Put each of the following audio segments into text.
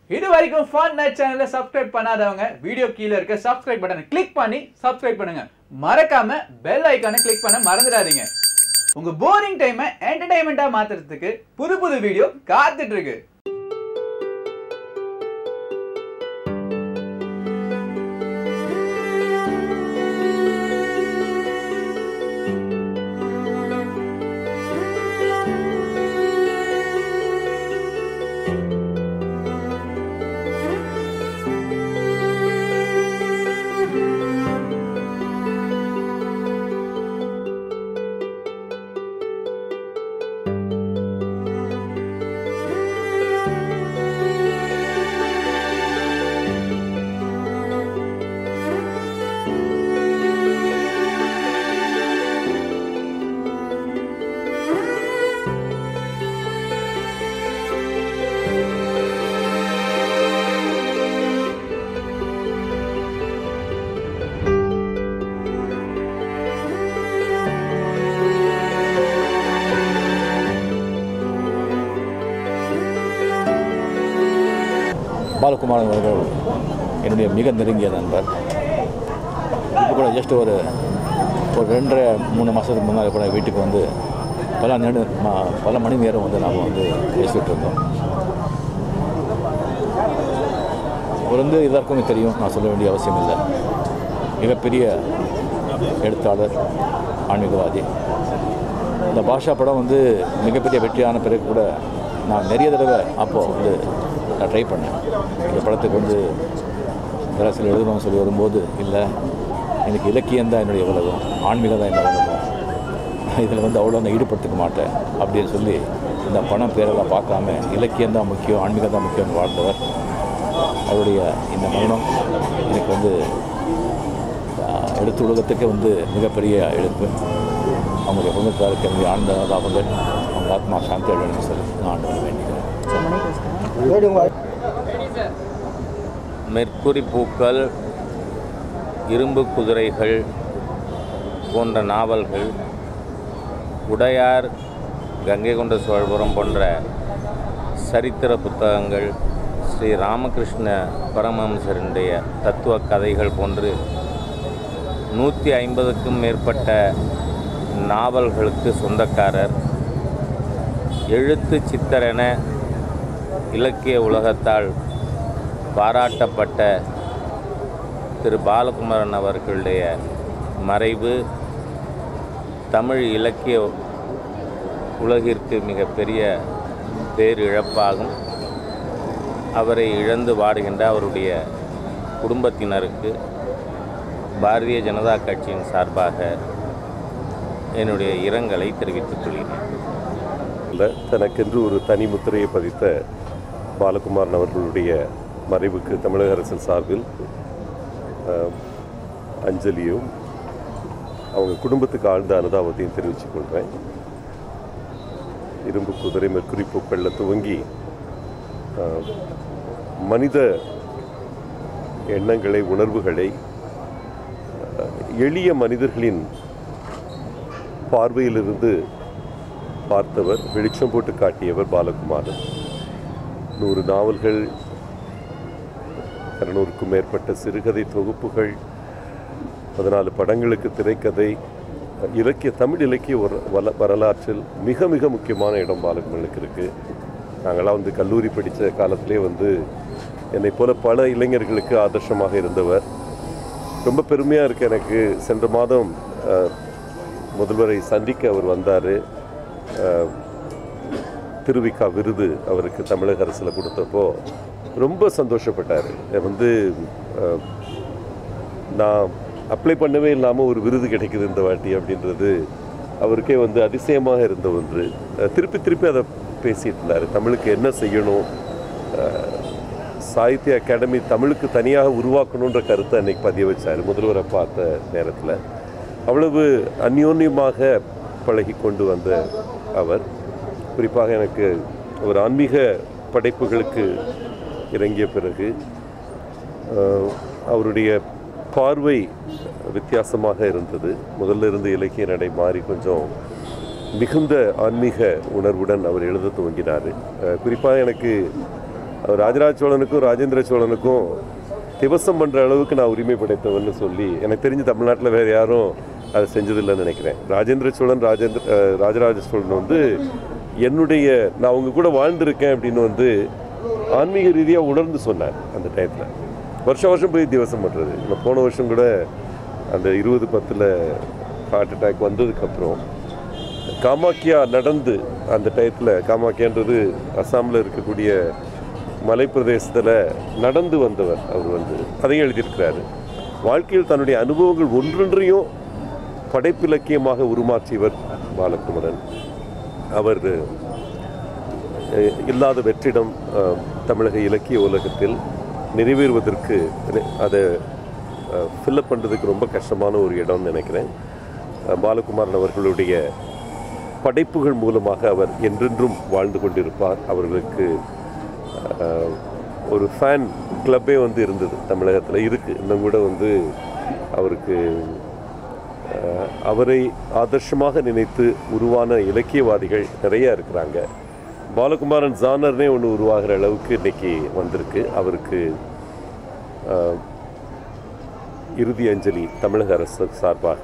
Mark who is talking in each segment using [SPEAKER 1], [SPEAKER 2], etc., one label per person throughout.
[SPEAKER 1] இது வரைக்கும் fun night சேனலை சப்ஸ்கிரைப் பண்ணாதவங்க வீடியோ கீழே இருக்க சப்ஸ்கிரைப் பட்டனை கிளிக் பண்ணி சப்ஸ்கிரைப் பண்ணுங்க மறக்காம பெல் ஐக்கானை கிளிக் பண்ண மறந்துடாதீங்க உங்க போரிங் டைமை என்டர்டைன்மெண்ட்டா மாத்துறதுக்கு புது புது வீடியோ காத்துட்டு இருக்கு
[SPEAKER 2] பாலகுமாரன் அவர்கள் என்னுடைய மிக நெருங்கிய நண்பர் இப்போ கூட ஜஸ்ட் ஒரு ஒரு ரெண்டரை மூணு மாதத்துக்கு முன்னாடி கூட வீட்டுக்கு வந்து பல நெடு ம- பல மணி நேரம் வந்து நாம் வந்து பேசிகிட்டு இருந்தோம் அவர் வந்து எல்லாருக்குமே தெரியும் நான் சொல்ல வேண்டிய அவசியம் இல்லை மிகப்பெரிய எழுத்தாளர் ஆன்மீகவாதி இந்த பாஷா படம் வந்து மிகப்பெரிய வெற்றியான பிறகு கூட நான் நிறைய தடவை அப்போது வந்து நான் ட்ரை பண்ணேன் இந்த படத்துக்கு வந்து அரசியல் எழுதணும்னு சொல்லி வரும்போது இல்லை எனக்கு இலக்கியம் தான் என்னுடைய உலகம் ஆன்மீகம் தான் என்னுடைய உலகம் இதில் வந்து அவ்வளோ நான் ஈடுபடுத்திக்க மாட்டேன் அப்படின்னு சொல்லி இந்த பணம் பேரெல்லாம் பார்க்காம இலக்கியம் தான் முக்கியம் ஆன்மீகம் தான் முக்கியம்னு வாழ்ந்தவர் அவருடைய இந்த மரணம் எனக்கு வந்து ஆஹ், எழுத்து உலகத்துக்கு வந்து மிகப்பெரிய எழுப்பு அவங்களுடைய குடும்பத்தாருக்கு என்னுடைய ஆழ்ந்த லாபங்கள் அவங்க ஆத்மா சாந்தி அடையணும்னு சொல்லி நான் ஆண்டவனை வேண்டிக்கிறேன்
[SPEAKER 3] மெர்க்குரி பூக்கள் இரும்பு குதிரைகள் போன்ற நாவல்கள் உடையார் கங்கை கொண்ட சோழபுரம் போன்ற சரித்திர புத்தகங்கள் ஸ்ரீ ராமகிருஷ்ண பரமஹம்சருடைய தத்துவ கதைகள் போன்று நூற்றி ஐம்பதுக்கும் மேற்பட்ட நாவல்களுக்கு சொந்தக்காரர் எழுத்து சித்தரென இலக்கிய உலகத்தால் பாராட்டப்பட்ட திரு பாலகுமாரன் அவர்களுடைய மறைவு தமிழ் இலக்கிய உலகிற்கு மிகப்பெரிய பேரிழப்பாகும் அவரை இழந்து வாடுகின்ற அவருடைய குடும்பத்தினருக்கு பாரதிய ஜனதா கட்சியின் சார்பாக என்னுடைய இரங்கலை தெரிவித்துக் கொள்கிறேன்
[SPEAKER 4] அல்ல தனக்கென்று ஒரு தனி முத்திரையை பதித்த பாலகுமாரன் அவர்களுடைய மறைவுக்கு தமிழக அரசின் சார்பில் அஹ், அஞ்சலியும் அவங்க குடும்பத்துக்கு ஆழ்ந்த அனுதாபத்தையும் தெரிவித்துக் கொள்கிறேன் இரும்பு குதிரை மெர்க்குரி பூக்களில் துவங்கி அஹ், மனித எண்ணங்களை உணர்வுகளை அஹ், எளிய மனிதர்களின் பார்வையிலிருந்து பார்த்தவர் வெளிச்சம் போட்டு காட்டியவர் பாலகுமாரன் நூறு நாவல்கள் இருநூறுக்கும் மேற்பட்ட சிறுகதை தொகுப்புகள் பதினாலு படங்களுக்கு திரைக்கதை இலக்கிய தமிழ் இலக்கிய ஒரு வல வரலாற்றில் மிக மிக முக்கியமான இடம் பாலகுமாரனுக்கு இருக்குது நாங்களாம் வந்து கல்லூரி படித்த காலத்திலே வந்து என்னைப் போல பல இளைஞர்களுக்கு ஆதர்சமாக இருந்தவர் ரொம்ப பெருமையாக இருக்கு எனக்கு சென்ற மாதம் அஹ், முதல்வரை சந்திக்க அவர் வந்தார் திருவிக்கா விருது அவருக்கு தமிழக அரசில் கொடுத்தப்போ ரொம்ப சந்தோஷப்பட்டார் வந்து அஹ், நான் அப்ளை பண்ணவே இல்லாமல் ஒரு விருது கிடைக்குது இந்த வாட்டி அப்படின்றது அவருக்கே வந்து அதிசயமாக இருந்த ஒன்று அஹ், திருப்பி திருப்பி அதை பேசிட்டு இருந்தார் தமிழுக்கு என்ன செய்யணும் அஹ், சாகித்ய அகாடமி தமிழுக்கு தனியாக உருவாக்கணுன்ற கருத்தை அன்னைக்கு பதிய வச்சார் முதல்வரை பார்த்த நேரத்தில் அவ்வளவு அந்யோன்யமாக பழகி கொண்டு வந்த அவர் குறிப்பாக எனக்கு ஒரு ஆன்மீக படைப்புகளுக்கு இறங்கிய பிறகு அஹ், அவருடைய பார்வை வித்தியாசமாக இருந்தது முதல்ல இருந்து இலக்கிய நடை மாறி கொஞ்சம் மிகுந்த ஆன்மீக உணர்வுடன் அவர் எழுத துவங்கினார் அஹ், குறிப்பாக எனக்கு அவர் ராஜராஜ சோழனுக்கும் ராஜேந்திர சோழனுக்கும் திவசம் பண்ணுற அளவுக்கு நான் உரிமை படைத்தவன்னு சொல்லி எனக்கு தெரிஞ்சு தமிழ்நாட்டில் வேறு யாரும் அதை செஞ்சதில்லைன்னு நினைக்கிறேன் ராஜேந்திர சோழன் ராஜேந்திர அஹ், ராஜராஜ சோழன் வந்து என்னுடைய நான் அவங்க கூட வாழ்ந்திருக்கேன் அப்படின்னு வந்து ஆன்மீக ரீதியாக உணர்ந்து சொன்னார் அந்த டயத்தில் வருஷம் வருஷம் போய் திவசம் பண்ணுறது நான் போன வருஷம் கூட அந்த இருபது பத்தில் ஹார்ட் அட்டாக் வந்ததுக்கப்புறம் காமாக்கியா நடந்து அந்த டயத்தில் காமாக்கியான்றது அஸ்ஸாமில் இருக்கக்கூடிய மலைப்பிரதேசத்தில் நடந்து வந்தவர் அவர் வந்து அதையும் எழுதியிருக்கிறாரு வாழ்க்கையில் தன்னுடைய அனுபவங்கள் ஒன்றொன்றையும் படைப்பிலக்கியமாக உருமாற்றியவர் பாலகுமரன் அவர் அஹ், இல்லாத வெற்றிடம் அஹ், தமிழக இலக்கிய உலகத்தில் நிறைவேறுவதற்கு நி- அதை ஃபில்லப் பண்ணுறதுக்கு ரொம்ப கஷ்டமான ஒரு இடம்னு நினைக்கிறேன் அஹ், பாலகுமாரன் அவர்களுடைய படைப்புகள் மூலமாக அவர் என்றென்றும் வாழ்ந்து கொண்டிருப்பார் அவர்களுக்கு அஹ், ஒரு ஃபேன் கிளப்பே வந்து இருந்தது தமிழகத்தில் இருக்குது இன்னும் கூட வந்து அவருக்கு அஹ், அவரை ஆதர்ஷமாக நினைத்து உருவான இலக்கியவாதிகள் நிறைய இருக்கிறாங்க பாலகுமாரன் ஜானர்னே ஒன்று உருவாகிற அளவுக்கு இன்னைக்கு வந்திருக்கு அவருக்கு அஹ், இறுதி அஞ்சலி தமிழக அரசு சார்பாக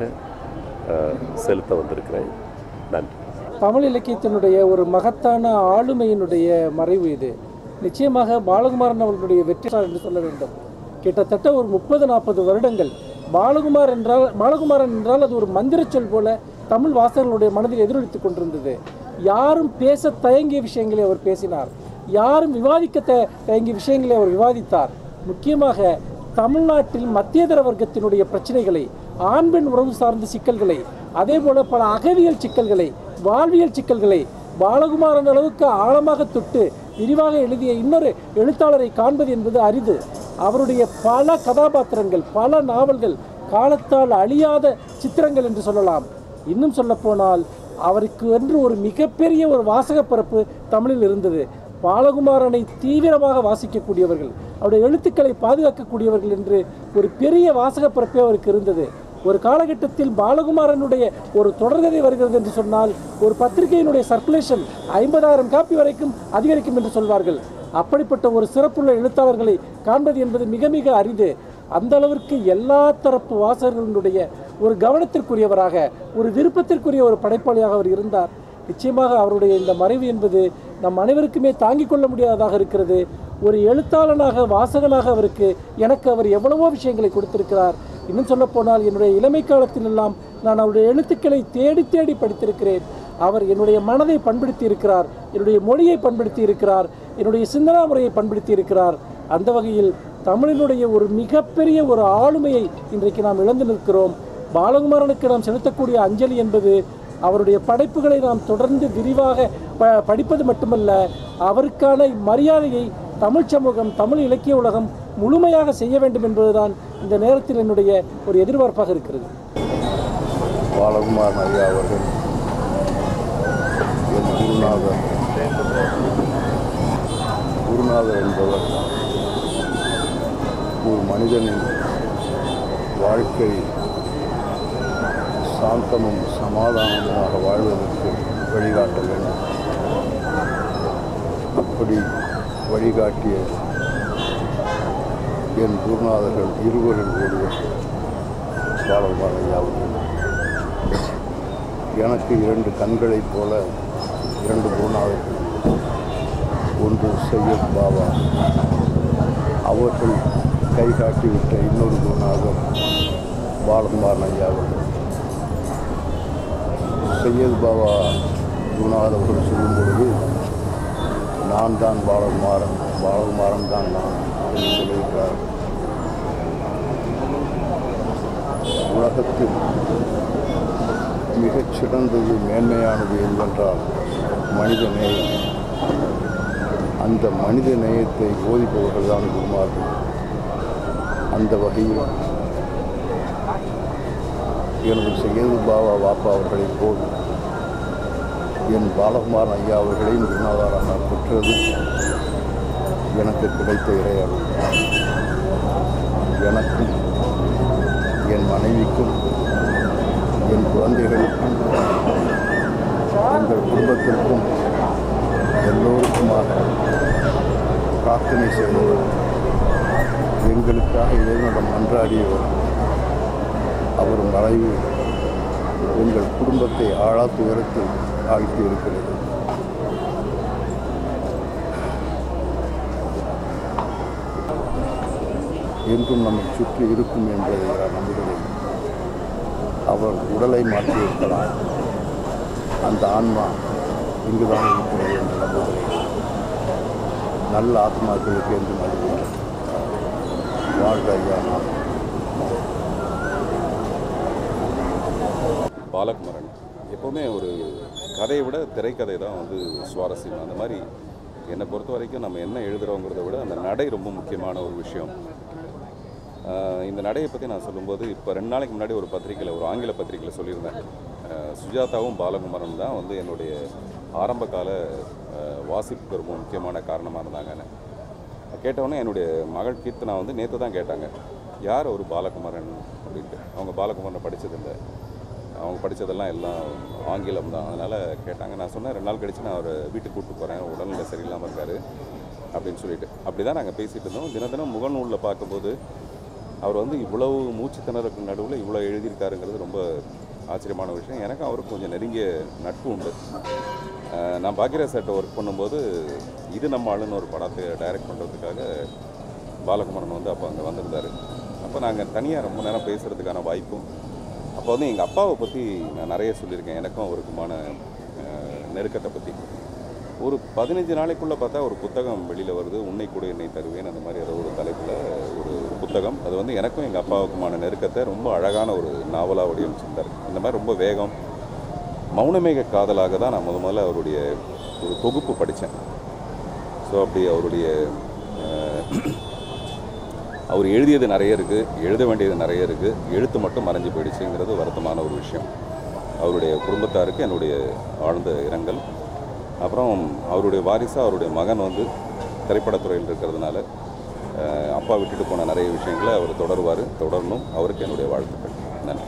[SPEAKER 4] அஹ், செலுத்த வந்திருக்கிறேன் நன்றி
[SPEAKER 5] தமிழ் இலக்கியத்தினுடைய ஒரு மகத்தான ஆளுமையினுடைய மறைவு இது நிச்சயமாக பாலகுமாரன் அவர்களுடைய வெற்றியாளர் என்று சொல்ல வேண்டும் கிட்டத்தட்ட ஒரு முப்பது நாற்பது வருடங்கள் பாலகுமார் என்றால் பாலகுமாரன் என்றால் அது ஒரு மந்திரச் சொல் போல தமிழ் வாசகர்களுடைய மனதில் எதிரொலித்துக் கொண்டிருந்தது யாரும் பேச தயங்கிய விஷயங்களை அவர் பேசினார் யாரும் விவாதிக்க த- தயங்கிய விஷயங்களை அவர் விவாதித்தார் முக்கியமாக தமிழ்நாட்டில் மத்தியதர வர்க்கத்தினுடைய பிரச்சனைகளை ஆண் பெண் உறவு சார்ந்த சிக்கல்களை அதே போல பல அகவியல் சிக்கல்களை வாழ்வியல் சிக்கல்களை பாலகுமாரன் அளவுக்கு ஆழமாக தொட்டு விரிவாக எழுதிய இன்னொரு எழுத்தாளரை காண்பது என்பது அரிது அவருடைய பல கதாபாத்திரங்கள் பல நாவல்கள் காலத்தால் அழியாத சித்திரங்கள் என்று சொல்லலாம் இன்னும் சொல்லப்போனால் அவருக்கு என்று ஒரு மிகப்பெரிய ஒரு வாசகப் பரப்பு தமிழில் இருந்தது பாலகுமாரனை தீவிரமாக வாசிக்கக்கூடியவர்கள் அவருடைய எழுத்துக்களை பாதுகாக்கக்கூடியவர்கள் என்று ஒரு பெரிய வாசகப் பரப்பே அவருக்கு இருந்தது ஒரு காலகட்டத்தில் பாலகுமாரனுடைய ஒரு தொடர்கதை வருகிறது என்று சொன்னால் ஒரு பத்திரிகையினுடைய சர்க்குலேஷன் ஐம்பதாயிரம் காப்பி வரைக்கும் அதிகரிக்கும் என்று சொல்வார்கள் அப்படிப்பட்ட ஒரு சிறப்புள்ள எழுத்தாளர்களை காண்பது என்பது மிக மிக அரிது அந்த அளவிற்கு எல்லா தரப்பு வாசகர்களுடைய ஒரு கவனத்திற்குரியவராக ஒரு விருப்பத்திற்குரிய ஒரு படைப்பாளியாக அவர் இருந்தார் நிச்சயமாக அவருடைய இந்த மறைவு என்பது நம் அனைவருக்குமே தாங்கிக் கொள்ள முடியாததாக இருக்கிறது ஒரு எழுத்தாளனாக வாசகனாக அவருக்கு எனக்கு அவர் எவ்வளவோ விஷயங்களை கொடுத்திருக்கிறார் இன்னும் சொல்லப்போனால் என்னுடைய இளமை காலத்திலெல்லாம் நான் அவருடைய எழுத்துக்களை தேடி தேடி படித்திருக்கிறேன் அவர் என்னுடைய மனதை பண்படுத்தி இருக்கிறார் என்னுடைய மொழியை பண்படுத்தி இருக்கிறார் என்னுடைய சிந்தனா முறையை பண்படுத்தி இருக்கிறார் அந்த வகையில் தமிழினுடைய ஒரு மிகப்பெரிய ஒரு ஆளுமையை இன்றைக்கு நாம் இழந்து நிற்கிறோம் பாலகுமாரனுக்கு நாம் செலுத்தக்கூடிய அஞ்சலி என்பது அவருடைய படைப்புகளை நாம் தொடர்ந்து விரிவாக ப படிப்பது மட்டுமல்ல அவருக்கான மரியாதையை தமிழ் சமூகம் தமிழ் இலக்கிய உலகம் முழுமையாக செய்ய வேண்டும் என்பதுதான் இந்த நேரத்தில் என்னுடைய ஒரு எதிர்பார்ப்பாக இருக்கிறது
[SPEAKER 6] பாலகுமாரன் ஐயா அவர்கள் என் குருநாதர் குருநாதர் என்பவர் ஒரு மனிதனின் வாழ்க்கை சாந்தமும் சமாதானமுமாக வாழ்வதற்கு வழிகாட்ட வேண்டும் அப்படி வழிகாட்டிய என் குருநாதர்கள் இருவரில் ஒருவர் பாலகுமாரன் ஐயா அவர்கள் எனக்கு இரண்டு கண்களைப் போல இரண்டு குருநாதர்கள் ஒன்று சையத் பாபா அவர்கள் கை காட்டிவிட்ட இன்னொரு குருநாதர் பாலகுமாரன் ஐயா அவர்கள் சையத் பாபா குருநாதர் அவர்கள் சொல்லும் பொழுது நான் தான் பாலகுமாரன் பாலகுமாரன் தான் நான் என்று சொல்லியிருக்கிறார் உலகத்தில் மிகச் சிறந்தது மேன்மையானது எதுவென்றால் மனித நேயம் அந்த மனித நேயத்தை போதிப்பவர்கள் தான் குருமார்கள் அந்த வகையில் எனது செய்யது பாபா வாப்பா அவர்களைப் போல் என் பாலகுமாரன் ஐயா அவர்களையும் குருநாதாராக நான் பெற்றது எனக்கு கிடைத்த இறையாளர் எனக்கும் என் மனைவிக்கும் என் குழந்தைகளுக்கும் எங்கள் குடும்பத்திற்கும் எல்லோருக்குமாக பிரார்த்தனை செய்தவர் எங்களுக்காக இறைவனிடம் மன்றாடியவர் அவர் மறைவு எங்கள் குடும்பத்தை ஆழா துயரத்தில் ஆழ்த்தி இருக்கிறது என்றும் நம்மை சுற்றி இருக்கும் என்பதை நான் நம்புகிறேன் அவர் உடலை மாற்றியிருக்கலாம் அந்த ஆன்மா இங்குதான் இருக்கிறது என்று நம்புகிறேன் நல்ல ஆத்மாக்களுக்கு என்று நம்புகிறேன் வாழ்க ஐயா நான்
[SPEAKER 7] பாலகுமரன் எப்போவுமே ஒரு கதையை விட திரைக்கதை தான் வந்து சுவாரஸ்யம் அந்த மாதிரி என்னை பொறுத்த வரைக்கும் நம்ம என்ன எழுதுகிறோங்கிறத விட அந்த நடை ரொம்ப முக்கியமான ஒரு விஷயம் ஆஹ் இந்த நடையை பற்றி நான் சொல்லும்போது இப்போ ரெண்டு நாளைக்கு முன்னாடி ஒரு பத்திரிக்கையில் ஒரு ஆங்கில பத்திரிக்கையில் சொல்லியிருந்தேன் ஆஹ் சுஜாதாவும் பாலகுமாரன் தான் வந்து என்னுடைய ஆரம்ப கால ஆஹ் வாசிப்புக்கு ரொம்ப முக்கியமான காரணமாக இருந்தாங்கன்னு கேட்டவுடனே என்னுடைய மகள் கீர்த்தனா வந்து நேற்று தான் கேட்டாங்க யார் ஒரு பாலகுமாரன் அப்படின்ட்டு அவங்க பாலகுமாரனை படித்ததில்லை அவங்க படித்ததெல்லாம் எல்லாம் ஆங்கிலம் தான் அதனால் கேட்டாங்க நான் சொன்னேன் ரெண்டு நாள் கழிச்சு நான் அவரை வீட்டுக்கு கூப்பிட்டு போகிறேன் உடல்நிலை சரியில்லாமல் இருக்காரு அப்படின்னு சொல்லிட்டு அப்படி தான் நாங்கள் பேசிகிட்டு இருந்தோம் தினம் தினம் முகநூலில் பார்க்கும்போது அவர் வந்து இவ்வளவு மூச்சு திணறலுக்கு நடுவில் இவ்வளோ எழுதியிருக்காருங்கிறது ரொம்ப ஆச்சரியமான விஷயம் எனக்கும் அவருக்கு கொஞ்சம் நெருங்கிய நட்பு உண்டு அஹ் நான் பாக்கியரா சார்ட்ட ஒர்க் பண்ணும்போது இது நம்ம ஆளுன்னு ஒரு படத்தை டைரக்ட் பண்ணுறதுக்காக பாலகுமாரன் வந்து அப்போ அங்கே வந்திருந்தார் அப்போ நாங்கள் தனியாக ரொம்ப நேரம் பேசுகிறதுக்கான வாய்ப்பும் அப்போ வந்து எங்கள் அப்பாவை பற்றி நான் நிறைய சொல்லியிருக்கேன் எனக்கும் அவருக்குமான அஹ், நெருக்கத்தை பற்றி ஒரு பதினஞ்சு நாளைக்குள்ளே பார்த்தா ஒரு புத்தகம் வெளியில் வருது உன்னை கூட என்னை தருவேன் அந்த மாதிரி ஏதோ ஒரு தலைப்பில் ஒரு புத்தகம் அது வந்து எனக்கும் எங்கள் அப்பாவுக்குமான நெருக்கத்தை ரொம்ப அழகான ஒரு நாவலாக வடிவமைச்சிருந்தார் இந்த மாதிரி ரொம்ப வேகம் மௌனமேக காதலாக தான் நான் முத முதல்ல அவருடைய ஒரு தொகுப்பு படித்தேன் ஸோ அப்படி அவருடைய அஹ், அவர் எழுதியது நிறைய இருக்குது எழுத வேண்டியது நிறைய இருக்குது எழுத்து மட்டும் மறைஞ்சு போயிடுச்சுங்கிறது வருத்தமான ஒரு விஷயம் அவருடைய குடும்பத்தாருக்கு என்னுடைய ஆழ்ந்த இரங்கல் அப்புறம் அவருடைய வாரிசாக அவருடைய மகன் வந்து திரைப்படத்துறையில் இருக்கிறதுனால அஹ், அப்பா விட்டுட்டு போன நிறைய விஷயங்களை அவர் தொடருவார் தொடரணும் அவருக்கு என்னுடைய வாழ்த்துக்கள் நன்றி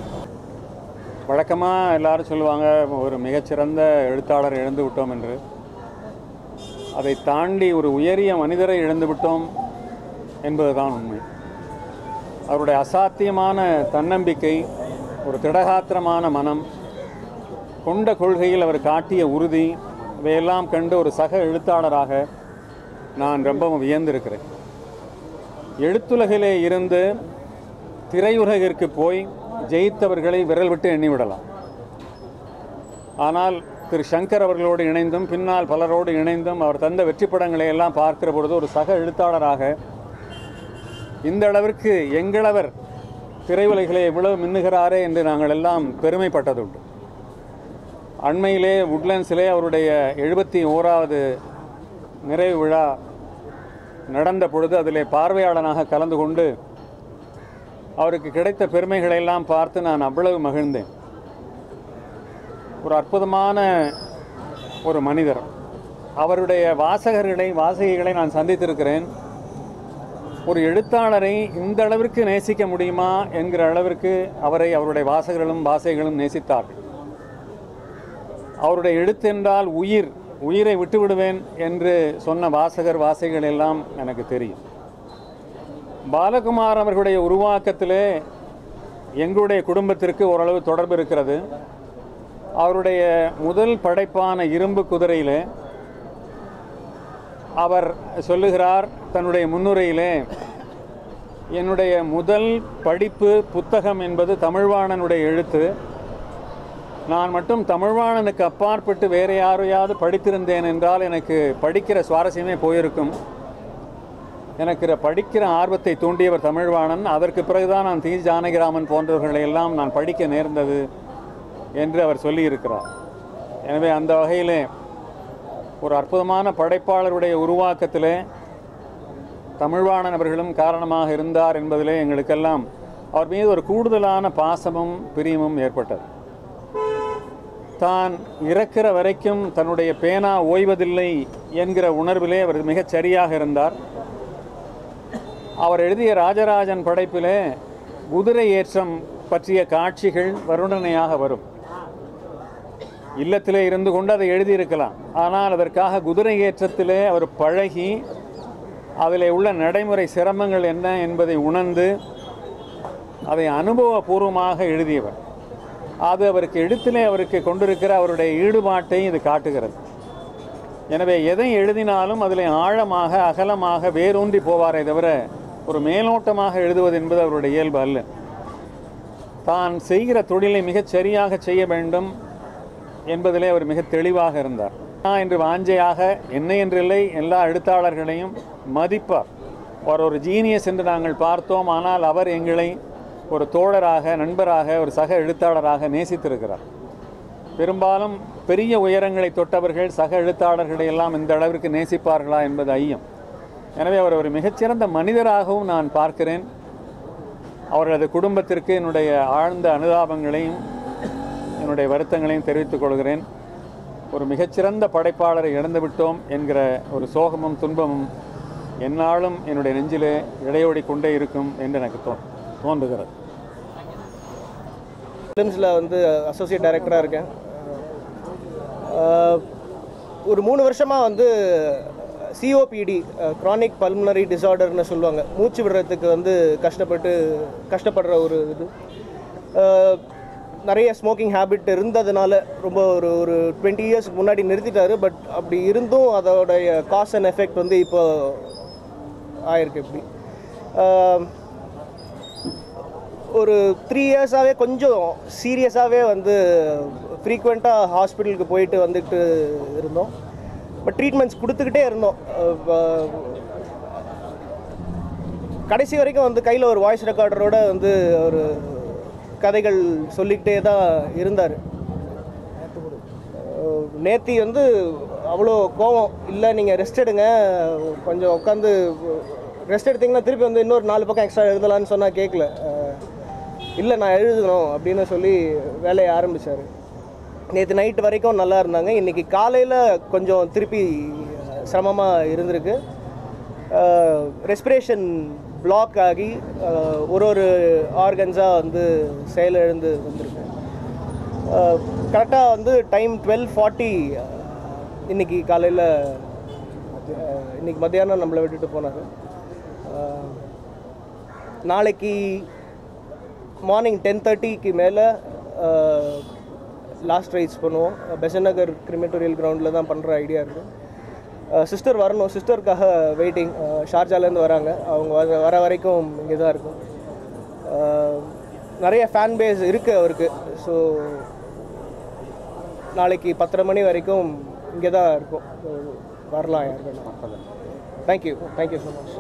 [SPEAKER 8] வழக்கமாக எல்லாரும் சொல்லுவாங்க ஒரு மிகச்சிறந்த எழுத்தாளர் இழந்து விட்டோம் என்று அதை தாண்டி ஒரு உயரிய மனிதரை இழந்து விட்டோம் என்பதுதான் உண்மை அவருடைய அசாத்தியமான தன்னம்பிக்கை ஒரு திடகாத்திரமான மனம் கொண்ட கொள்கையில் அவர் காட்டிய உறுதி இவையெல்லாம் கண்டு ஒரு சக எழுத்தாளராக நான் ரொம்பவும் வியந்திருக்கிறேன் எழுத்துலகிலே இருந்து திரையுலகிற்கு போய் ஜெயித்தவர்களை விரல் விட்டு எண்ணிவிடலாம் ஆனால் திரு சங்கர் அவர்களோடு இணைந்தும் பின்னால் பலரோடு இணைந்தும் அவர் தந்த வெற்றி படங்களை எல்லாம் பார்க்கிற பொழுது ஒரு சக எழுத்தாளராக இந்த அளவிற்கு எங்களவர் திரையுலகிலே இவ்வளவு மின்னுகிறாரே என்று நாங்கள் எல்லாம் பெருமைப்பட்டதுண்டு அண்மையிலே உட்லண்ட்ஸிலே அவருடைய எழுபத்தி ஓராவது நிறைவு விழா நடந்த பொழுது அதிலே பார்வையாளனாக கலந்து கொண்டு அவருக்கு கிடைத்த பெருமைகளை எல்லாம் பார்த்து நான் அவ்வளவு மகிழ்ந்தேன் ஒரு அற்புதமான ஒரு மனிதர் அவருடைய வாசகர்களை வாசகிகளை நான் சந்தித்திருக்கிறேன் ஒரு எழுத்தாளரை இந்த அளவிற்கு நேசிக்க முடியுமா என்கிற அளவிற்கு அவரை அவருடைய வாசகர்களும் வாசகிகளும் நேசித்தார்கள் அவருடைய எழுத்து என்றால் உயிர் உயிரை விட்டு விடுவேன் என்று சொன்ன வாசகர் வாசகிகள் எல்லாம் எனக்கு தெரியும் பாலகுமார் அவர்களுடைய உருவாக்கத்திலே எங்களுடைய குடும்பத்திற்கு ஓரளவு தொடர்பு இருக்கிறது அவருடைய முதல் படைப்பான இரும்பு குதிரையிலே அவர் சொல்லுகிறார் தன்னுடைய முன்னுரையிலே என்னுடைய முதல் படிப்பு புத்தகம் என்பது தமிழ்வாணனுடைய எழுத்து நான் மட்டும் தமிழ்வாணனுக்கு அப்பாற்பட்டு வேறு யாரையாவது படித்திருந்தேன் என்றால் எனக்கு படிக்கிற சுவாரஸ்யமே போயிருக்கும் எனக்கு இத படிக்கிற ஆர்வத்தை தூண்டியவர் தமிழ்வாணன் அதற்கு பிறகுதான் நான் தி ஜானகிராமன் போன்றவர்களை எல்லாம் நான் படிக்க நேர்ந்தது என்று அவர் சொல்லியிருக்கிறார் எனவே அந்த வகையிலே ஒரு அற்புதமான படைப்பாளருடைய உருவாக்கத்திலே தமிழ்வாணன் அவர்களும் காரணமாக இருந்தார் என்பதிலே எங்களுக்கெல்லாம் அவர் மீது ஒரு கூடுதலான பாசமும் பிரியமும் ஏற்பட்டது தான் இறக்கிற வரைக்கும் தன்னுடைய பேனா ஓய்வதில்லை என்கிற உணர்விலே அவர் மிகச் சரியாக இருந்தார் அவர் எழுதிய ராஜராஜன் படைப்பிலே குதிரை ஏற்றம் பற்றிய காட்சிகள் வருணனையாக வரும் இல்லத்திலே இருந்து கொண்டு அதை எழுதியிருக்கலாம் ஆனால் அதற்காக குதிரை ஏற்றத்திலே அவர் பழகி அதில் உள்ள நடைமுறை சிரமங்கள் என்ன என்பதை உணர்ந்து அதை அனுபவபூர்வமாக எழுதியவர் அது அவருக்கு எழுத்திலே அவருக்கு கொண்டிருக்கிற அவருடைய ஈடுபாட்டை இது காட்டுகிறது எனவே எதை எழுதினாலும் அதில் ஆழமாக அகலமாக வேரூன்றி போவாரே தவிர ஒரு மேலோட்டமாக எழுதுவது என்பது அவருடைய இயல்பு அல்ல தான் செய்கிற தொழிலை மிகச் சரியாக செய்ய வேண்டும் என்பதிலே அவர் மிக தெளிவாக இருந்தார் நான் என்று வாஞ்சையாக என்னை என்றில்லை எல்லா எழுத்தாளர்களையும் மதிப்பார் அவர் ஒரு ஜீனியஸ் என்று நாங்கள் பார்த்தோம் ஆனால் அவர் எங்களை ஒரு தோழராக நண்பராக ஒரு சக எழுத்தாளராக நேசித்திருக்கிறார் பெரும்பாலும் பெரிய உயரங்களை தொட்டவர்கள் சக எழுத்தாளர்களை எல்லாம் இந்த அளவிற்கு நேசிப்பார்களா என்பது ஐயம் எனவே அவர் ஒரு மிகச்சிறந்த மனிதராகவும் நான் பார்க்கிறேன் அவரது குடும்பத்திற்கு என்னுடைய ஆழ்ந்த அனுதாபங்களையும் என்னுடைய வருத்தங்களையும் தெரிவித்துக் கொள்கிறேன் ஒரு மிகச்சிறந்த படைப்பாளரை இழந்து விட்டோம் என்கிற ஒரு சோகமும் துன்பமும் எந்நாளும் என்னுடைய நெஞ்சிலே இடையோடி கொண்டே இருக்கும் என்று எனக்கு தோ தோன்றுகிறது
[SPEAKER 9] ஃபிலிம்ஸில் வந்து அசோசியேட் டைரக்டராக இருக்கேன் அஹ், ஒரு மூணு வருஷமாக வந்து சிஓபிடி க்ரானிக் பல்முனரி டிசார்டர்னு சொல்லுவாங்க மூச்சு விடுறதுக்கு வந்து கஷ்டப்பட்டு கஷ்டப்படுற ஒரு இது அஹ், நிறைய ஸ்மோக்கிங் ஹேபிட் இருந்ததுனால ரொம்ப ஒரு ஒரு டுவெண்ட்டி இயர்ஸ்க்கு முன்னாடி நிறுத்திட்டாரு பட் அப்படி இருந்தும் அதோடைய காஸ் அண்ட் எஃபெக்ட் வந்து இப்போ ஆயிருக்கு இப்படி அஹ், ஒரு த்ரீ இயர்ஸாகவே கொஞ்சம் சீரியஸாகவே வந்து ஃப்ரீக்வெண்ட்டாக ஹாஸ்பிட்டலுக்கு போயிட்டு வந்துட்டு இருந்தோம் பட் ட்ரீட்மெண்ட்ஸ் கொடுத்துக்கிட்டே இருந்தோம் அஹ் வ- கடைசி வரைக்கும் வந்து கையில் ஒரு வாய்ஸ் ரெக்கார்டரோட வந்து ஒரு கதைகள் சொல்லிக்கிட்டே தான் இருந்தார் நேத்தி வந்து அவ்வளோ கோவம் இல்லை நீங்கள் ரெஸ்ட் எடுங்க கொஞ்சம் உட்காந்து ரெஸ்ட் எடுத்தீங்கன்னா திருப்பி வந்து இன்னொரு நாலு பக்கம் எக்ஸ்ட்ரா எழுதலான்னு சொன்னால் கேட்கல இல்லை நான் எழுதணும் அப்படின்னு சொல்லி வேலையை ஆரம்பித்தார் நேற்று நைட் வரைக்கும் நல்லா இருந்தாங்க இன்றைக்கி காலையில் கொஞ்சம் திருப்பி சிரமமாக இருந்திருக்கு ரெஸ்பிரேஷன் பிளாக் ஆகி அஹ், ஒரு ஒரு ஆர்கன்ஸாக வந்து செயலிழந்து வந்திருக்கு கரெக்டாக வந்து டைம் டுவெல் ஃபார்ட்டி இன்னைக்கு காலையில் இன்னைக்கு மத்தியானம் நம்மளை விட்டுட்டு போனார் நாளைக்கு மார்னிங் டென் தேர்ட்டிக்கு மேலே லாஸ்ட் ரைட்ஸ் பண்ணுவோம் பெசன் நகர் கிரிமேட்டோரியல் கிரவுண்டில் தான் பண்ணுற ஐடியா இருக்குது சிஸ்டர் வரணும் சிஸ்டருக்காக வெயிட்டிங் ஷார்ஜாலேருந்து வராங்க அவங்க வர வர வரைக்கும் இங்கே தான் இருக்கும் அஹ், நிறைய ஃபேன் பேஸ் இருக்குது அவருக்கு ஸோ நாளைக்கு பத்தரை மணி வரைக்கும் இங்கே தான் இருக்கும் So, வரலாம் யார் வேணும் thank you thank you so much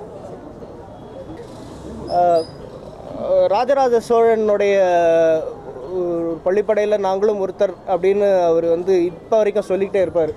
[SPEAKER 9] Rajaraja சோழனுடைய ஒரு பள்ளிப்படையில் நாங்களும் ஒருத்தர் அப்படின்னு அவர் வந்து இப்போ வரைக்கும் சொல்லிக்கிட்டே இருப்பார்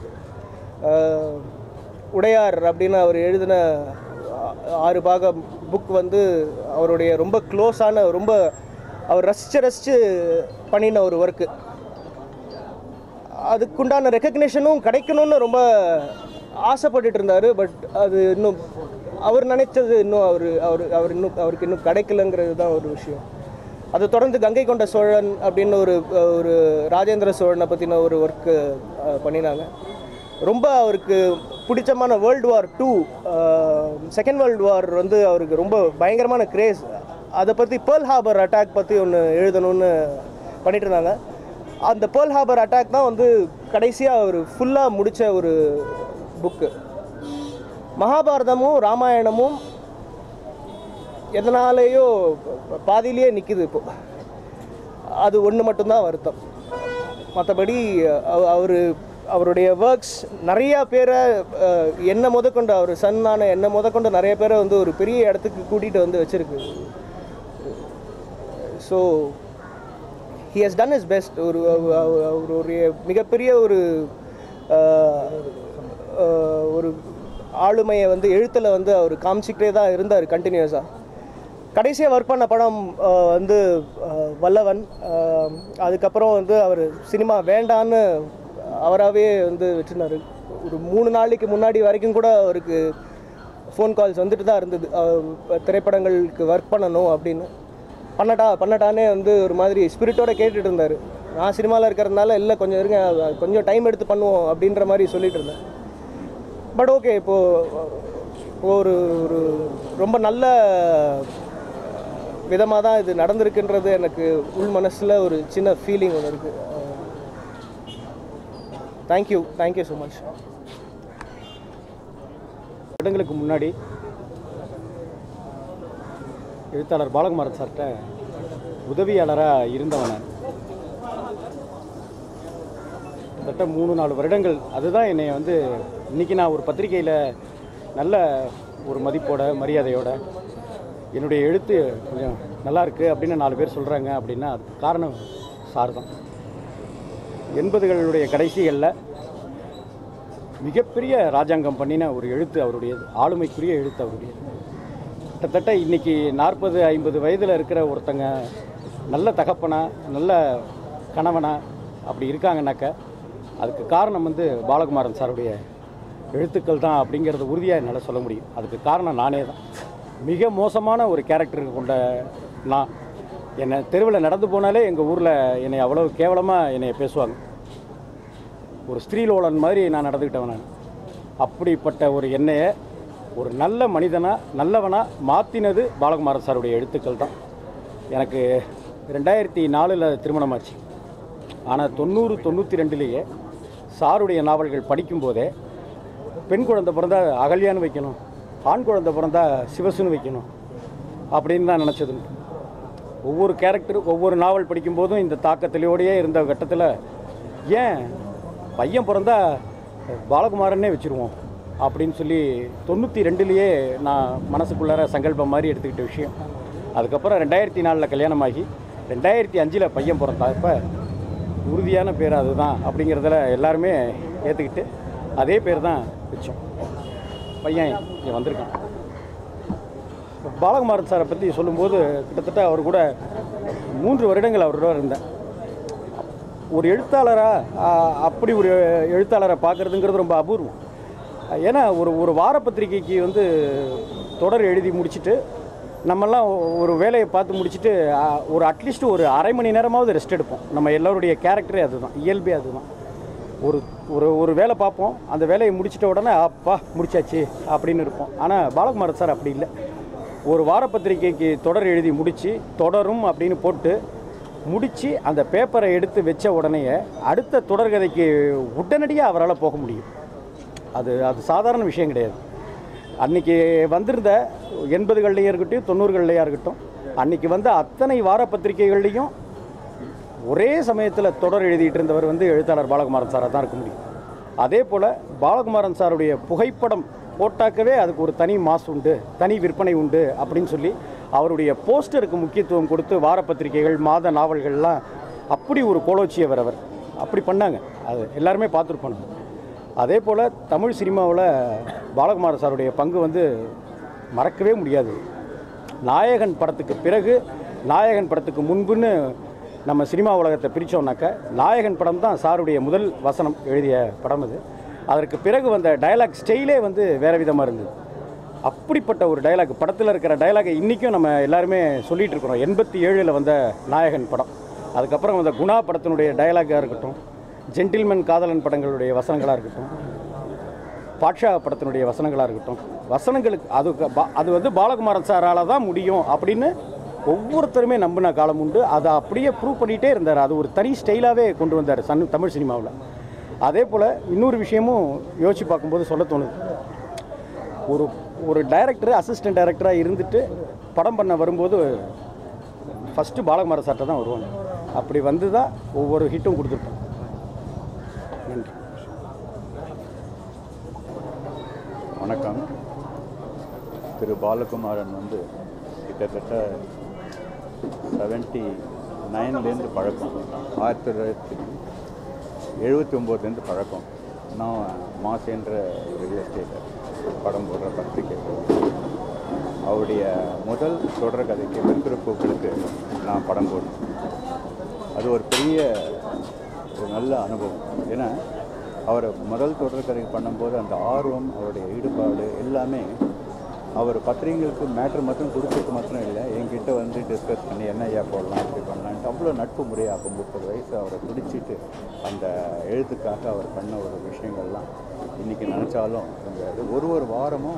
[SPEAKER 9] உடையார் அப்படின்னு அவர் எழுதின ஆ- ஆறு பாக புக் வந்து அவருடைய ரொம்ப க்ளோஸான ரொம்ப அவர் ரசித்து ரசித்து பண்ணின ஒரு ஒர்க்கு அதுக்குண்டான ரெக்கக்னேஷனும் கிடைக்கணும்னு ரொம்ப ஆசைப்பட்டுட்டு இருந்தார் பட் அது இன்னும் அவர் நினைச்சது இன்னும் அவர் அவர் அவர் இன்னும் அவருக்கு இன்னும் கிடைக்கலங்கிறது தான் ஒரு விஷயம் அதை தொடர்ந்து கங்கை கொண்ட சோழன் அப்படின்னு ஒரு ஒரு ராஜேந்திர சோழனை பற்றின ஒரு ஒர்க்கு பண்ணினாங்க ரொம்ப அவருக்கு பிடிச்சமான world war two second world war வந்து அவருக்கு ரொம்ப பயங்கரமான கிரேஸ் அதை பற்றி பேர்ல் ஹார்பர் அட்டாக் பற்றி ஒன்று எழுதணும்னு பண்ணிட்டு இருந்தாங்க அந்த பேர்ல் ஹார்பர் அட்டாக் தான் வந்து கடைசியாக ஒரு ஃபுல்லாக முடித்த ஒரு புக்கு மகாபாரதமும் ராமாயணமும் எதனாலேயோ பாதியிலேயே நிற்குது இப்போ அது ஒன்று மட்டும்தான் வருத்தம் மற்றபடி அவர் அவருடைய ஒர்க்ஸ் நிறையா பேரை அஹ், என்ன முதற்கொண்டு அவர் சன்னான என்ன முதற்கொண்டு நிறைய பேரை வந்து ஒரு பெரிய இடத்துக்கு கூட்டிகிட்டு வந்து வச்சிருக்கு so he has done his best ஒரு அவ- அவ- அவருடைய மிகப்பெரிய ஒரு அஹ், அஹ், ஒரு ஆளுமையை வந்து எழுத்தில் வந்து அவர் காமிச்சிக்கிட்டே தான் இருந்தார் கண்டினியூஸாக கடைசியாக ஒர்க் பண்ண படம் அஹ், வந்து அஹ், வல்லவன் அஹ், அதுக்கப்புறம் வந்து அவர் சினிமா வேண்டான்னு அவராகவே வந்து வச்சுருந்தார் ஒரு மூணு நாளைக்கு முன்னாடி வரைக்கும் கூட அவருக்கு ஃபோன் கால்ஸ் வந்துட்டு தான் இருந்தது அஹ், திரைப்படங்களுக்கு ஒர்க் பண்ணணும் அப்படின்னு பண்ணட்டா பண்ணட்டானே வந்து ஒரு மாதிரி ஸ்பிரிட்டோட கேட்டுட்டு இருந்தார் நான் சினிமாவில் இருக்கிறதுனால இல்லை கொஞ்சம் இருங்க கொஞ்சம் டைம் எடுத்து பண்ணுவோம் அப்படின்ற மாதிரி சொல்லிட்டு இருந்தேன் பட் ஓகே இப்போது ஒரு ஒரு ரொம்ப நல்ல விதமாக தான் இது நடந்திருக்குன்றது எனக்கு உள் மனசில் ஒரு சின்ன ஃபீலிங் ஒன்று இருக்குது தேங்க்யூ தேங்க்யூ ஸோ மச்
[SPEAKER 10] வருடங்களுக்கு முன்னாடி எழுத்தாளர் பாலகுமாரன் சார்கிட்ட உதவியாளராக இருந்தவன் நான் கிட்டத்தட்ட மூணு நாலு வருடங்கள் அதுதான் என்னை வந்து இன்றைக்கி நான் ஒரு பத்திரிக்கையில் நல்ல ஒரு மதிப்போட மரியாதையோட என்னுடைய எழுத்து கொஞ்சம் நல்லா இருக்கு அப்படின்னு நாலு பேர் சொல்கிறாங்க அப்படின்னா அதுக்கு காரணம் சார் தான் எண்பதுகளுடைய கடைசிகளில் மிகப்பெரிய ராஜாங்கம் பண்ணின ஒரு எழுத்து அவருடையது ஆளுமைக்குரிய எழுத்து அவருடையது கிட்டத்தட்ட இன்னைக்கு நாற்பது ஐம்பது வயதில் இருக்கிற ஒருத்தங்க நல்ல தகப்பனா நல்ல கணவனா அப்படி இருக்காங்கனாக்க அதுக்கு காரணம் வந்து பாலகுமாரன் சாருடைய எழுத்துக்கள் தான் அப்படிங்கிறது உறுதியாக என்னால் சொல்ல முடியும் அதுக்கு காரணம் நானே தான் மிக மோசமான ஒரு கேரக்டருக்கு கொண்ட நான் என்னை தெருவில் நடந்து போனாலே எங்கள் ஊரில் என்னை அவ்வளோ கேவலமாக என்னை பேசுவாங்க ஒரு ஸ்திரீலோலன் மாதிரி நான் நடந்துக்கிட்டவன் நான் அப்படிப்பட்ட ஒரு எண்ணெயை ஒரு நல்ல மனிதனாக நல்லவனாக மாற்றினது பாலகுமாரன் சாருடைய எழுத்துக்கள் தான் எனக்கு ரெண்டாயிரத்தி நாலில் திருமணமாச்சு ஆனால் தொண்ணூறு தொண்ணூற்றி ரெண்டுலேயே சாருடைய நாவல்கள் படிக்கும்போதே பெண் குழந்தை பிறந்தா அகல்யான்னு வைக்கணும் ஆண் குழந்தை பிறந்தா சிவசுன்னு வைக்கணும் அப்படின்னு தான் நினச்சது ஒவ்வொரு கேரக்டர் ஒவ்வொரு நாவல் படிக்கும்போதும் இந்த தாக்கத்திலேயோடையே இருந்த கட்டத்தில் ஏன் பையன் பிறந்தா பாலகுமாரனே வச்சுருவோம் அப்படின்னு சொல்லி தொண்ணூற்றி ரெண்டுலேயே நான் மனசுக்குள்ளார சங்கல்பம் மாதிரி எடுத்துக்கிட்ட விஷயம் அதுக்கப்புறம் ரெண்டாயிரத்தி நாலில் கல்யாணமாகி ரெண்டாயிரத்தி அஞ்சில் பையன் பிறந்தா இப்போ உறுதியான பேர் அதுதான் அப்படிங்கிறதுல எல்லாருமே ஏற்றுக்கிட்டு அதே பேர் தான் வச்சோம் பையன் இங்கே வந்திருக்கான் பாலகுமாரன் சாரை பற்றி சொல்லும்போது கிட்டத்தட்ட அவர் கூட மூன்று வருடங்கள் அவரோட இருந்தேன் ஒரு எழுத்தாளராக அப்படி ஒரு எழுத்தாளரை பார்க்குறதுங்கிறது ரொம்ப அபூர்வம் ஏன்னா ஒரு ஒரு வார பத்திரிகைக்கு வந்து தொடர் எழுதி முடிச்சுட்டு நம்மெல்லாம் ஒரு வேலையை பார்த்து முடிச்சுட்டு ஆ, ஒரு அட்லீஸ்ட் ஒரு அரை மணி நேரமாவது ரெஸ்ட் எடுப்போம் நம்ம எல்லோருடைய கேரக்டரே அதுதான் இயல்பே அதுதான் ஒரு ஒரு ஒரு வேலை பார்ப்போம் அந்த வேலையை முடிச்சிட்ட உடனே அப்பா முடிச்சாச்சு அப்படின்னு இருப்போம் ஆனால் பாலகுமாரன் சார் அப்படி இல்லை ஒரு வார பத்திரிகைக்கு தொடர் எழுதி முடித்து தொடரும் அப்படின்னு போட்டு முடித்து அந்த பேப்பரை எடுத்து வச்ச உடனேயே அடுத்த தொடர்கதைக்கு உடனடியாக அவரால் போக முடியும் அது அது சாதாரண விஷயம் கிடையாது அன்னைக்கு வந்திருந்த எண்பதுகள்லையும் இருக்கட்டும் தொண்ணூறுகள்லையாக இருக்கட்டும் அன்னைக்கு வந்த அத்தனை வார பத்திரிகைகள்லையும் ஒரே சமயத்தில் தொடர் எழுதிட்டு இருந்தவர் வந்து எழுத்தாளர் பாலகுமாரன் சாராக தான் இருக்க முடியும் அதே போல் பாலகுமாரன் சாருடைய புகைப்படம் போட்டாக்கவே அதுக்கு ஒரு தனி மாசு உண்டு தனி விற்பனை உண்டு அப்படின்னு சொல்லி அவருடைய போஸ்டருக்கு முக்கியத்துவம் கொடுத்து வார பத்திரிகைகள் மாத நாவல்கள்லாம் அப்படி ஒரு கோலோச்சியவர் அவர் அப்படி பண்ணாங்க அது எல்லாருமே பார்த்துருப்பாங்க அதே போல் தமிழ் சினிமாவில் பாலகுமார சாருடைய பங்கு வந்து மறக்கவே முடியாது நாயகன் படத்துக்கு பிறகு நாயகன் படத்துக்கு முன்புன்னு நம்ம சினிமா உலகத்தை பிரித்தோம்னாக்க நாயகன் படம் தான் சாருடைய முதல் வசனம் எழுதிய படம் அது அதற்கு பிறகு வந்த டயலாக் ஸ்டைலே வந்து வேறு விதமாக இருந்தது அப்படிப்பட்ட ஒரு டயலாக் படத்தில் இருக்கிற டயலாகை இன்றைக்கும் நம்ம எல்லாருமே சொல்லிகிட்டு இருக்கிறோம் எண்பத்தி ஏழில் வந்த நாயகன் படம் அதுக்கப்புறம் வந்த குணா படத்தினுடைய டயலாகாக இருக்கட்டும் ஜென்டில்மேன் காதலன் படங்களுடைய வசனங்களாக இருக்கட்டும் பாட்ஷா படத்தினுடைய வசனங்களாக இருக்கட்டும் வசனங்களுக்கு அது பா- அது வந்து பாலகுமாரன் சாரால் தான் முடியும் அப்படின்னு ஒவ்வொருத்தருமே நம்பின காலம் உண்டு அதை அப்படியே ப்ரூவ் பண்ணிகிட்டே இருந்தார் அது ஒரு தனி ஸ்டைலாகவே கொண்டு வந்தார் சன் தமிழ் சினிமாவில் அதே போல் இன்னொரு விஷயமும் யோசித்து பார்க்கும்போது சொல்ல தோணுது ஒரு ஒரு டைரக்டர் அசிஸ்டன்ட் டைரக்டராக இருந்துட்டு படம் பண்ண வரும்போது ஃபஸ்ட்டு பாலகுமார சார்ட்ட தான் வருவாங்க அப்படி வந்து தான் ஒவ்வொரு ஹிட்டும் கொடுத்துருப்போம் நன்றி
[SPEAKER 11] வணக்கம் திரு பாலகுமாரன் வந்து கிட்டத்தட்ட செவன்ட்டி நைன்லேருந்து பழக்கம் ஆயிரத்தி தொள்ளாயிரத்தி எழுபத்தி ஒம்போதுலேருந்து பழக்கம் நான் மாஸ் என்ற ரியல் எஸ்டேட்டர் படம் போடுற பத்திரிகை அவருடைய முதல் தொடர் கதைக்கு வெண்குறிப்புகளுக்கு நான் படம் போடணும் அது ஒரு பெரிய ஒரு நல்ல அனுபவம் ஏன்னா அவர் முதல் தொடர் கதை பண்ணும்போது அந்த ஆர்வம் அவருடைய ஈடுபாடு எல்லாமே அவர் பத்திரிகைகளுக்கு மேட்ரு மட்டும் கொடுக்கறது மாத்திரம் இல்லை என்கிட்ட வந்து டிஸ்கஸ் பண்ணி என்ன ஐயா போடலாம் இப்படி பண்ணலான்ட்டு அவ்வளோ நட்பு முறையாக அப்போ முப்பது வயசு அவரை பிடிச்சிட்டு அந்த எழுத்துக்காக அவர் பண்ண ஒரு விஷயங்கள்லாம் இன்றைக்கி நினச்சாலும் அந்த இது ஒரு ஒரு வாரமும்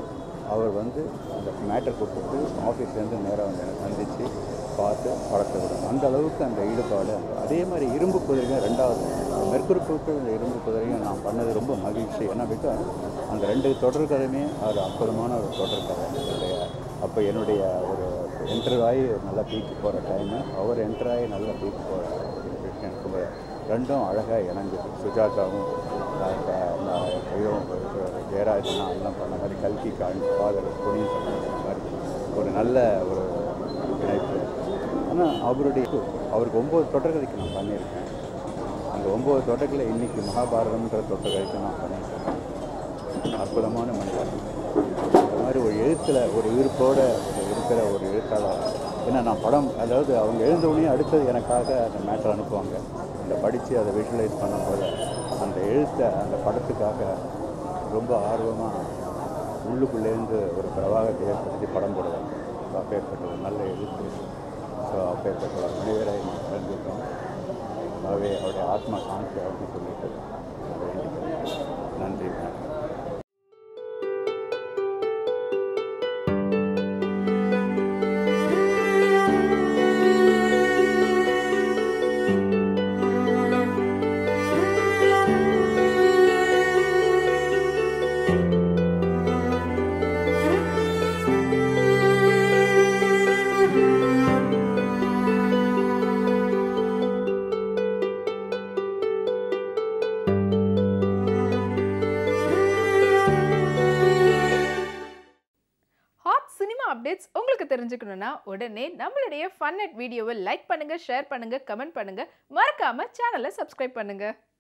[SPEAKER 11] அவர் வந்து அந்த மேட்டர் கொடுத்துட்டு ஆஃபீஸ்லேருந்து நேராக வந்து என்னை சந்தித்து பார்த்து படத்தை விடும் அந்த அளவுக்கு அந்த ஈடுபாடு அந்த- அதே மாதிரி இரும்பு குதிரைங்க ரெண்டாவது மெர்க்குரி பூக்கள் இந்த இரும்பு குதிரையும் நான் பண்ணது ரொம்ப மகிழ்ச்சி ஏன்னா பிகாஸ் அந்த ரெண்டு தொடர்கதையுமே ஒரு அற்புதமான ஒரு தொடர்கதை என்னுடைய அப்போ என்னுடைய ஒரு என்டர் ஆகி ஒரு நல்ல பீக்கு போகிற டைமு அவர் என்டர் ஆகி நல்ல பீக்கு போகிற விஷயம் எனக்கு ரெண்டும் அழகாக இணைஞ்சது சுஜாதாவும் அஹ், க- நான் இதுவும் ஜெயராஜ் நான் எல்லாம் பண்ண மாதிரி கல்கி காண் ஃபாதர் பொன்னியின் செல்வன் மாதிரி ஒரு நல்ல ஒரு இணைப்பு ஆனால் அவருடைய அவருக்கு ஒம்பது தொடர்கதைக்கு நான் பண்ணியிருக்கேன் அந்த ஒம்பது தொடர்களில் இன்றைக்கி மகாபாரதம்ன்ற தொடர்கதைக்கு நான் பண்ணியிருக்கேன் அற்புதமான மனிதர் இந்த மாதிரி ஒரு எழுத்தில் ஒரு ஈர்ப்போட ஒரு இருக்கிற ஒரு எழுத்தாளர் ஏன்னா நான் படம் அதாவது அவங்க எழுந்தவுடனே அடுத்தது எனக்காக அந்த மேட்டர் அனுப்புவாங்க அந்த படித்து அதை விஷுவலைஸ் பண்ணும்போது அந்த எழுத்தை அந்த படத்துக்காக ரொம்ப ஆர்வமாக உள்ளுக்குள்ளேருந்து ஒரு பிரவாகத்தை ஏற்படுத்தி படம் போடுவாங்க ஸோ அப்பேற்பட்ட ஒரு நல்ல எழுத்து ஸோ அப்பேற்பட்ட ஒரு மனிதரை கலந்துருக்கோம் ஆகவே அவருடைய ஆத்மா சாந்தி அப்படின்னு சொல்லிட்டு நான் வேண்டிக்கிறேன் நன்றி வணக்கம்
[SPEAKER 12] ஹாட் சினிமா அப்டேட்ஸ் உங்களுக்கு தெரிஞ்சுக்கணும்னா உடனே நம்மளுடைய ஃபன் அட் வீடியோவை லைக் பண்ணுங்க ஷேர் பண்ணுங்க கமெண்ட் பண்ணுங்க மறக்காம சேனலை சப்ஸ்கிரைப் பண்ணுங்க